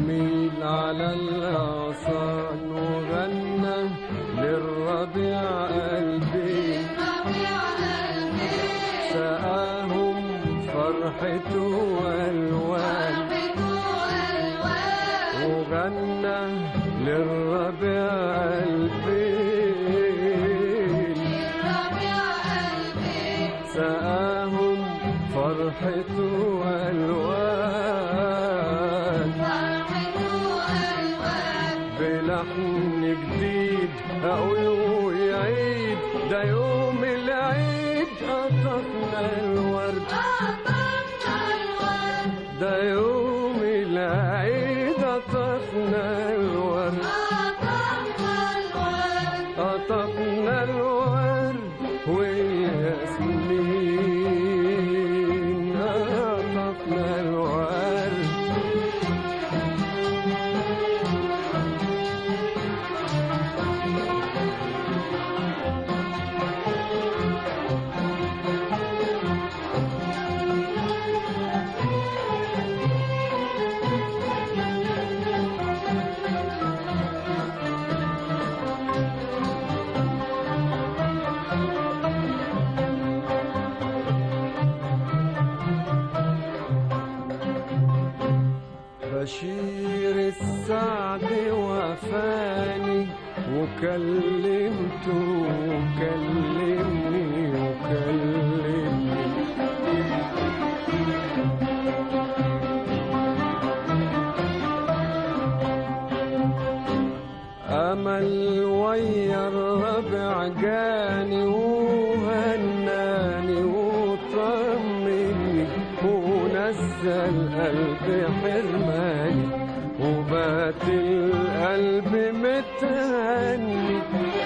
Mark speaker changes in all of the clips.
Speaker 1: جميل على الأغصان وغنى للربيع قلبي سقاهم فرحته والوان وغنى للربيع قلبي سقاهم فرحته والوان بلحن جديد اقول ويعيد ده يوم العيد قطفنا الورد ده يوم العيد قطفنا الورد قطفنا الورد والياسمين قطفنا الورد بشير السعد وفاني وكلمته وكلمني وكلمني أمل ويا الربع جاني وهناني وطمني ونزل قلبي حرماني وبات القلب متهني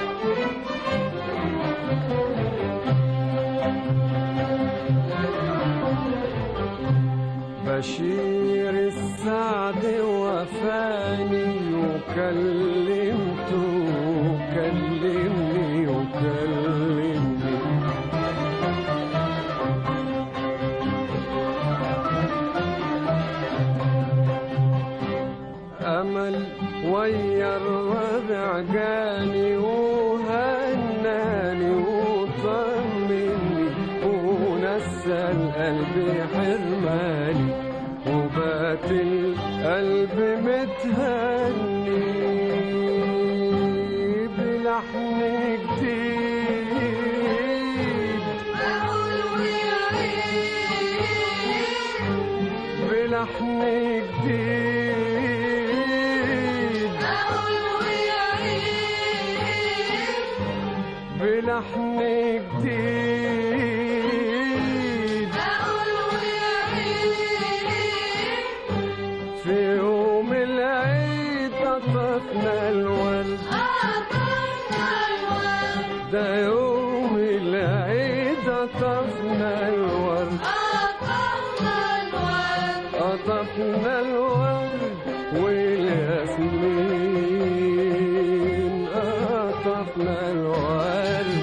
Speaker 1: بشير السعد وفاني وكلمته وكلمني وكلمني أمل ويا الربع جاني وهناني وطمني ونسى القلب حرماني وبات القلب متهني بلحن جديد بلحن جديد بلحن جديد في يوم العيد قطفنا الورد ده يوم العيد قطفنا الورد قطفنا الورد والياسمين قطفنا الورد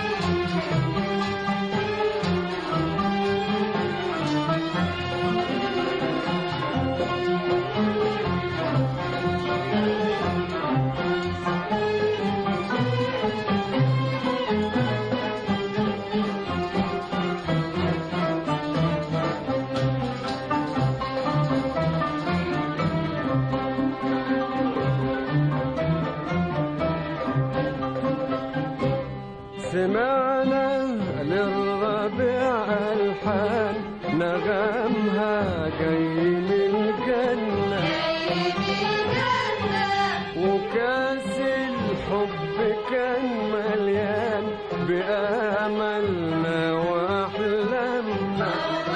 Speaker 1: سمعنا للربيع الحان نغمها جاي من الجنة وكاس الحب كان مليان بآملنا وأحلامنا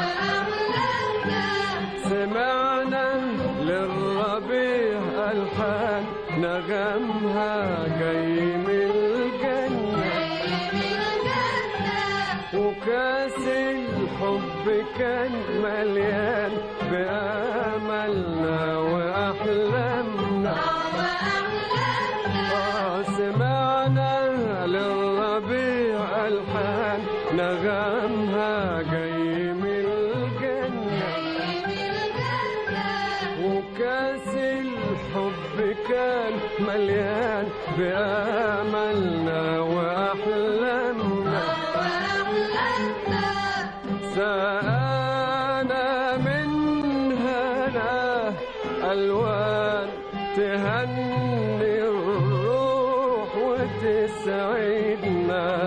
Speaker 1: سمعنا للربيع الحان نغمها جاي من الجنة وكاس الحب كان مليان بآملنا وأحلامنا آه سمعنا للربيع ألحان نغمها جاي من الجنة وكاس الحب كان مليان بآملنا وأحلامنا سقانا من هنا ألوان تهني الروح وتسعدنا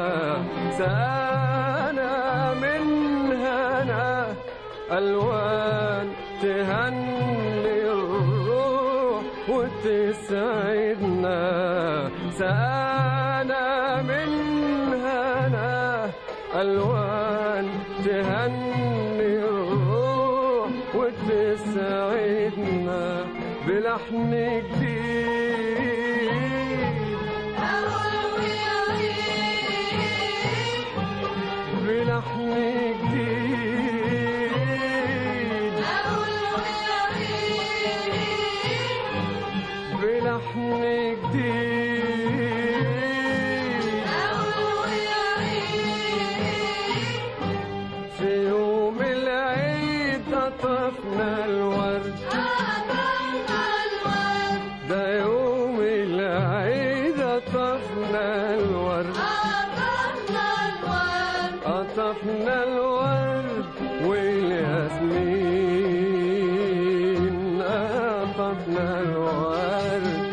Speaker 1: سقانا من هنا ألوان تهني الروح وتسعدنا سقانا من هنا ألوان تهني الروح وتسعدنا بلحن جديد بلحن جديد بلحن جديد في يوم العيد قطفنا الورد ده يوم العيد قطفنا الورد قطفنا الورد والياسمين قطفنا الورد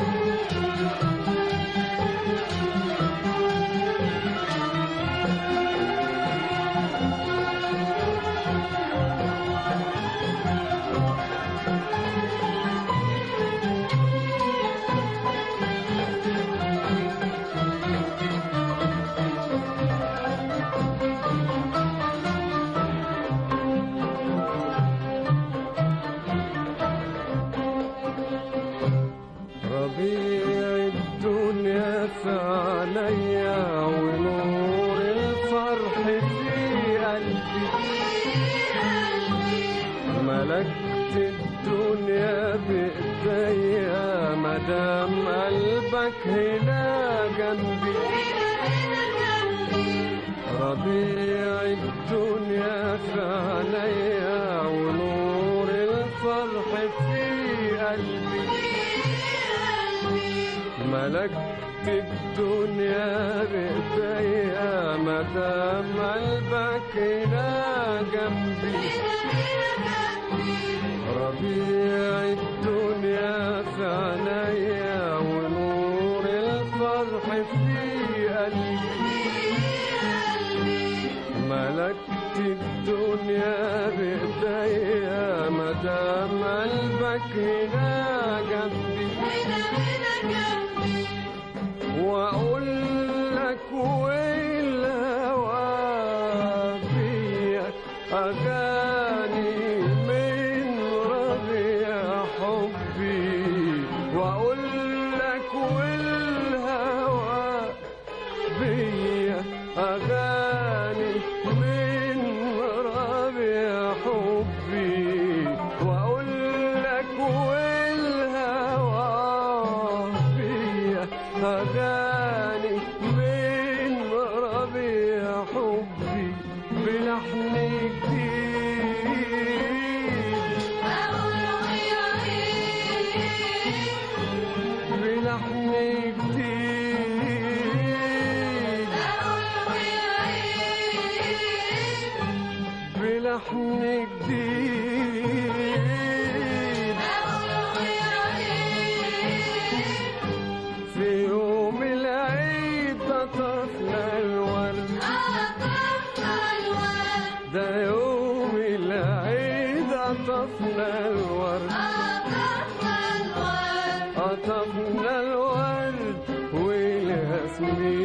Speaker 1: ربيع الدنيا في عينيا ونور الفرح في قلبي ملكت الدنيا بإيديا مدام قلبك هنا جنبي ربيع الدنيا في عينيا ونور الفرح في قلبي ملكت الدنيا بإيديا مدام قلبك هنا جنبي ربيع الدنيا في عينيا ونور الفرح في قلبي ملكت الدنيا بإيديا مدام قلبك هنا جنبي واقول لك والهوى فيا اغاني من ربيع حبي واقول لك والهوى بيا اغاني من ربيع حبي واقول لك والهوى بيا اغاني من ربيع حبي بلحن جديد بلحن جديد بلحن جديد في يوم العيد قطفنا الورد ده يوم العيد قطفنا الورد قطفنا الورد والياسمين